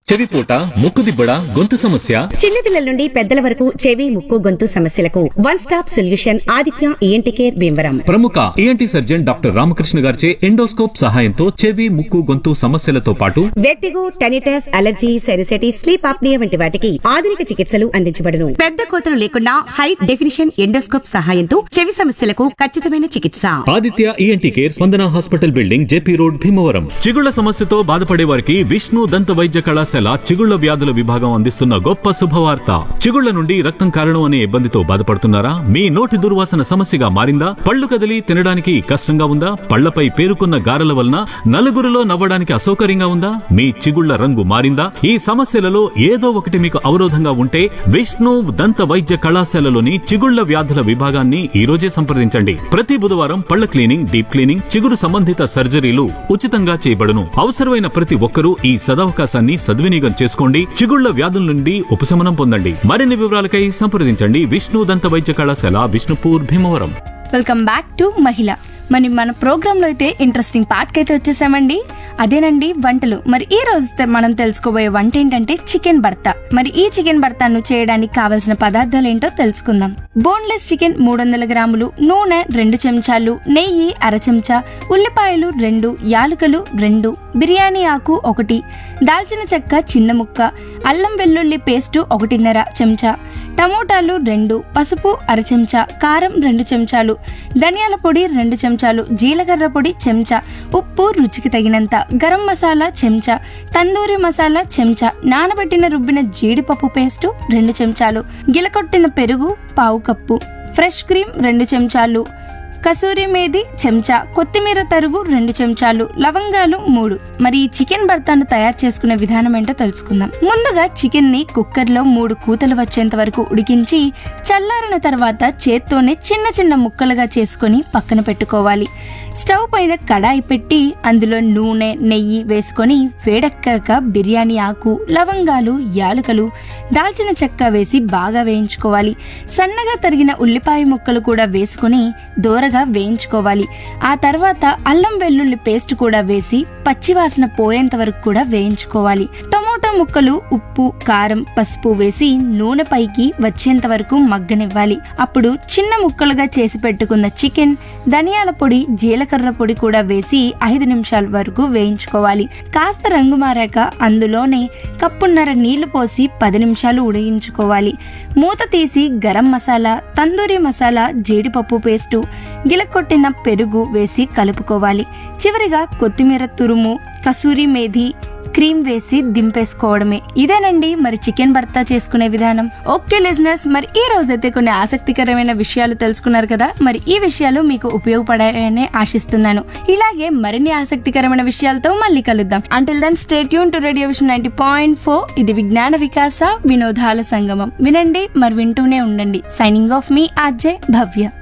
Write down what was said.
చెవిపోట ముక్కుదిబ్బడ గొంతు సమస్య చిన్నపిల్లల నుండి పెద్దల వరకు చెవి ముక్కు గొంతు సమస్యలకు one stop solution Aditya ENT care Bhimavaram ప్రముఖ ఏఎన్టీ సర్జన్ డాక్టర్ రామకృష్ణ గారిచే ఎండోస్కోప్ సహాయంతో చెవి ముక్కు గొంతు సమస్యలతో పాటు vertigo tinnitus allergy sinusitis sleep apnoea వంటి వాటికి ఆధునిక చికిత్సలు అందించబడును పెద్ద కోతలు లేకుండా హై డెఫినిషన్ ఎండోస్కోప్ సహాయంతో చెవి సమస్యలకు ఖచ్చితమైన చికిత్స Aditya ENT care Spandana hospital building JP road Bhimavaram చిగుళ్ల సమస్యతో బాధపడే వారికి విష్ణు దంత వైద్య కళాశాల చిగుళ్ల వ్యాధుల విభాగం అందిస్తున్న గొప్ప శుభవార్త చిగుళ్ల నుండి రక్తం కారణం అనే ఇబ్బందితో బాధపడుతున్నారా మీ నోటి దుర్వాసన సమస్యగా మారిందా పళ్ళు కదిలి తినడానికి కష్టంగా ఉందా పళ్లపై పేరుకున్న గారెల వలన నలుగురిలో నవ్వడానికి అసౌకర్యంగా ఉందా మీ చిగుళ్ల రంగు మారిందా ఈ సమస్యలలో ఏదో ఒకటి మీకు అవరోధంగా ఉంటే విష్ణు దంత వైద్య కళాశాలలోని చిగుళ్ల వ్యాధుల విభాగాన్ని ఈ రోజే సంప్రదించండి ప్రతి బుధవారం పళ్ల క్లీనింగ్ డీప్ క్లీనింగ్ చిగురు సంబంధిత సర్జరీలు ఉచితంగా చేయబడును అవసరమైన ప్రతి ఒక్కరూ ఈ సదవకాశాన్ని సద్వినియోగం చేసుకోండి చిగుళ్ల వ్యాధుల నుండి ఉపశమనం పొందండి మరిన్ని వివరాలకై సంప్రదించండి విష్ణు దంత వైద్య కళాశాల Vishnupur Bhimavaram welcome back to మహిళ మరి మన ప్రోగ్రాంలో అయితే ఇంట్రెస్టింగ్ పార్ట్కి అయితే వచ్చేసామండి అదేనండి వంటలు మరి ఈ రోజు తె- మనం తెలుసుకోబోయే వంట ఏంటంటే చికెన్ భర్త మరి ఈ చికెన్ భర్తను చేయడానికి కావలసిన పదార్థాలు ఏంటో తెలుసుకుందాం బోన్లెస్ చికెన్ మూడు వందల గ్రాములు నూనె రెండు చెంచాలు నెయ్యి అర చెంచా ఉల్లిపాయలు రెండు యాలకులు రెండు బిర్యానీ ఆకు ఒకటి దాల్చిన చెక్క చిన్న ముక్క అల్లం వెల్లుల్లి పేస్టు ఒకటిన్నర చెంచా టమోటాలు రెండు పసుపు అర చెంచా కారం రెండు చెంచాలు ధనియాల పొడి రెండు చెంచాలు జీలకర్ర పొడి చెంచా ఉప్పు రుచికి తగినంత గరం మసాలా చెంచా తందూరి మసాలా చెంచా నానబెట్టిన రుబ్బిన జీడిపప్పు పేస్టు రెండు చెంచాలు గిలకొట్టిన పెరుగు పావు కప్పు ఫ్రెష్ క్రీమ్ రెండు చెంచాలు కసూరి మేది చెంచా కొత్తిమీర తరుగు రెండు చెంచాలు లవంగాలు మూడు మరి ఈ చికెన్ భర్తాను తయారు చేసుకునే విధానం ఏంటో తెలుసుకుందాం ముందుగా చికెన్ ని కుక్కర్ లో మూడు కూతలు వచ్చేంత వరకు ఉడికించి చల్లారిన తర్వాత చేత్తోనే చిన్న చిన్న ముక్కలుగా చేసుకొని పక్కన పెట్టుకోవాలి స్టవ్ పైన కడాయి పెట్టి అందులో నూనె నెయ్యి వేసుకొని వేడెక్కాక బిర్యానీ ఆకు లవంగాలు యాలకలు దాల్చిన చెక్క వేసి బాగా వేయించుకోవాలి సన్నగా తరిగిన ఉల్లిపాయ ముక్కలు కూడా వేసుకొని దోరగా వేయించుకోవాలి ఆ తర్వాత అల్లం వెల్లుల్లి పేస్ట్ కూడా వేసి పచ్చివాసన పోయేంత వరకు కూడా వేయించుకోవాలి టమోటా ముక్కలు ఉప్పు కారం పసుపు వేసి నూనె పైకి వచ్చేంత వరకు మగ్గనివ్వాలి అప్పుడు చిన్న ముక్కలుగా చేసి పెట్టుకున్న చికెన్ ధనియాల పొడి జీలకర్ర పొడి కూడా వేసి ఐదు నిమిషాల వరకు వేయించుకోవాలి కాస్త రంగు మారాక అందులోనే కప్పున్నర నీళ్లు పోసి పది నిమిషాలు ఉడిగించుకోవాలి మూత తీసి గరం మసాలా తందూరి మసాలా జీడిపప్పు పేస్టు గిలకొట్టిన పెరుగు వేసి కలుపుకోవాలి చివరిగా కొత్తిమీర తురుము కసూరి మేథి క్రీమ్ వేసి దింపేసుకోవడమే ఇదేనండి మరి చికెన్ భర్తా చేసుకునే విధానం ఓకే లిజనర్స్ మరి ఈ రోజైతే కొన్ని ఆసక్తికరమైన విషయాలు తెలుసుకున్నారు కదా మరి ఈ విషయాలు మీకు ఉపయోగపడాయని ఆశిస్తున్నాను ఇలాగే మరిన్ని ఆసక్తికరమైన విషయాలతో మళ్ళీ కలుద్దాం అంటిల్ దెన్ స్టేట్ యూన్ to radio vision ninety point four ఇది విజ్ఞాన వికాస వినోదాల సంగమం వినండి మరి వింటూనే ఉండండి సైనింగ్ ఆఫ్ మీ ఆర్జే భవ్య